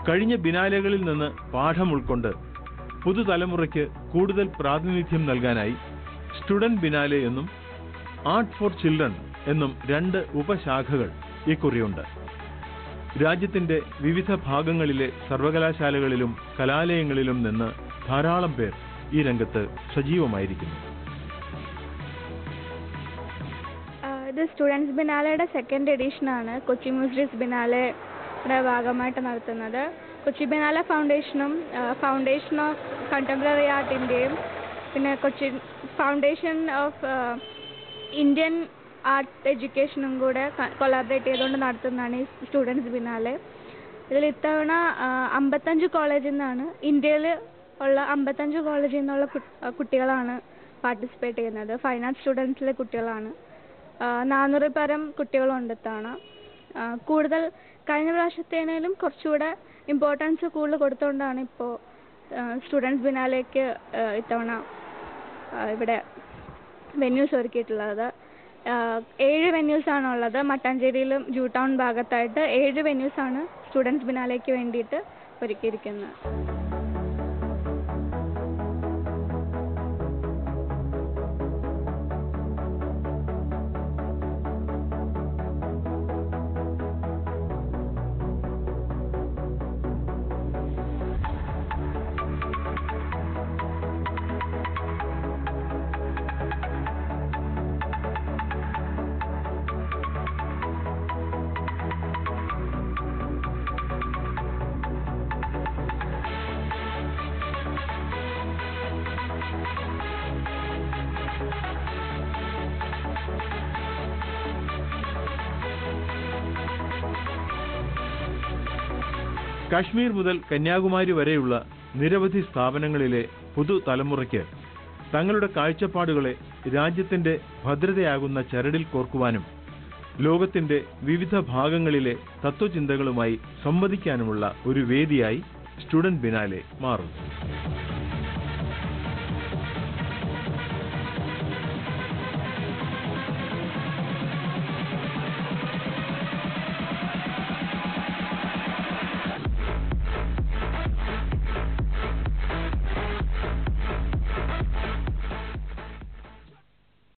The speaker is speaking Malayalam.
കഴിഞ്ഞ ബിനാലകളിൽ നിന്ന് പാഠം ഉൾക്കൊണ്ട് പുതുതലമുറയ്ക്ക് കൂടുതൽ പ്രാതിനിധ്യം നൽകാനായി സ്റ്റുഡന്റ് ബിനാലെ എന്നും ആർട്ട് ഫോർ ചിൽഡ്രൻ എന്നും രണ്ട് ഉപശാഖകൾ ഇക്കുറിയുണ്ട് രാജ്യത്തിന്റെ വിവിധ ഭാഗങ്ങളിലെ സർവകലാശാലകളിലും കലാലയങ്ങളിലും നിന്ന് ധാരാളം പേർ ഈ രംഗത്ത് സജീവമായിരിക്കുന്നു ആ, ഇത് സ്റ്റുഡൻസ് ബിനാലയുടെ സെക്കൻഡ് എഡിഷനാണ് കൊച്ചി മ്യൂസിക്സ് ബിനാലയുടെ ഭാഗമായിട്ട് നടത്തുന്നത് കൊച്ചി ബിനാല ഫൗണ്ടേഷനും ഫൗണ്ടേഷൻ ഓഫ് കണ്ടംപററി ആർട്ടിൻ്റെയും പിന്നെ Kochi foundation of Indian art എഡ്യൂക്കേഷനും കൂടെ കൊളാബറേറ്റ് ചെയ്തുകൊണ്ട് നടത്തുന്നതാണ് ഈ സ്റ്റുഡൻസ് ബിനാലെ ഇതിൽ ഇത്തവണ ആ, അമ്പത്തഞ്ച് കോളേജിൽ നിന്നാണ് ഇന്ത്യയിൽ ഉള്ള അമ്പത്തഞ്ച് കോളേജിൽ നിന്നുള്ള കു- ആ, കുട്ടികളാണ് പാർട്ടിസിപ്പേറ്റ് ചെയ്യുന്നത് ഫൈൻ ആർട്ട് സ്റ്റുഡൻസിലെ കുട്ടികളാണ് നാനൂറിൽ പരം കുട്ടികളുണ്ട് ഇത്തവണ ആ, കൂടുതൽ കഴിഞ്ഞ പ്രാവശ്യത്തേനേലും കുറച്ചുകൂടെ ഇമ്പോർട്ടൻസ് കൂടുതൽ കൊടുത്തുകൊണ്ടാണ് ഇപ്പോൾ സ്റ്റുഡൻസ് ബിനാലേക്ക് ആ, ഇത്തവണ ആ, ഇവിടെ വെന്യൂസ് ഒരുക്കിയിട്ടുള്ളത് ആ, ഏഴ് വെന്യൂസ് ആണ് ഉള്ളത് മട്ടാഞ്ചേരിയിലും ജൂ ടൗൺ ഭാഗത്തായിട്ട് ഏഴ് വെന്യൂസ് ആണ് സ്റ്റുഡൻസ് ബിനാലേക്ക് വേണ്ടിയിട്ട് ഒരുക്കിയിരിക്കുന്നത് കാശ്മീർ മുതൽ കന്യാകുമാരി വരെയുള്ള നിരവധി സ്ഥാപനങ്ങളിലെ പുതുതലമുറയ്ക്ക് തങ്ങളുടെ കാഴ്ചപ്പാടുകളെ രാജ്യത്തിന്റെ ഭദ്രതയാകുന്ന ചരടിൽ കോർക്കുവാനും ലോകത്തിന്റെ വിവിധ ഭാഗങ്ങളിലെ തത്വചിന്തകളുമായി സംവദിക്കാനുമുള്ള ഒരു വേദിയായി സ്റ്റുഡന്റ് ബിനാലെ മാറും